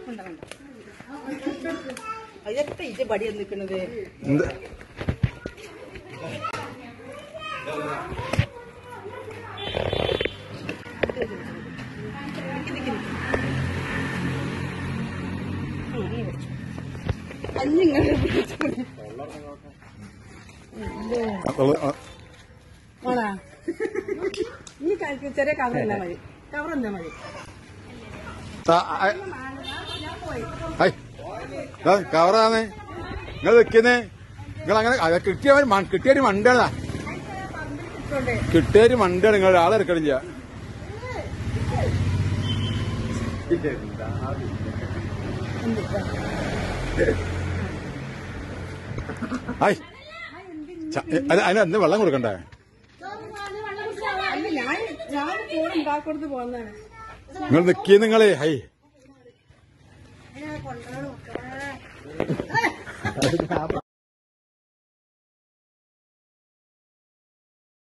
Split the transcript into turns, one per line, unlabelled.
അതൊക്കെ ഇത് പടിയാ നിൽക്കുന്നത്
എന്ത്
അഞ്ഞിങ്ങനെ
ഉള്ള- ആ,
ആണാ ഈ കാലത്ത് ചെറിയ കവർ എന്താ മതി കവർ എന്താ മതി
ആ, ആ, ഹൈ ദാ കവറാണ് നിങ്ങൾ വെക്കുന്നേ നിങ്ങൾ അങ്ങനെ അത് കിട്ടിയ മൺ- കിട്ടിയൊരു മണ്ടാണ് കിട്ടിയൊരു മണ്ടാണ് നിങ്ങൾ ആളെ എടുക്കണില്ല ഹായ് ച- അത് അതിന് എന്ത് വെള്ളം കൊടുക്കണ്ടേ
അല്ല ഞാൻ ഞാൻ ഫോൺ ഉണ്ടാക്കൊടുത്ത് പോകുന്നതാണ്
നിങ്ങൾ നിക്കിയ നിങ്ങളെ ഹൈ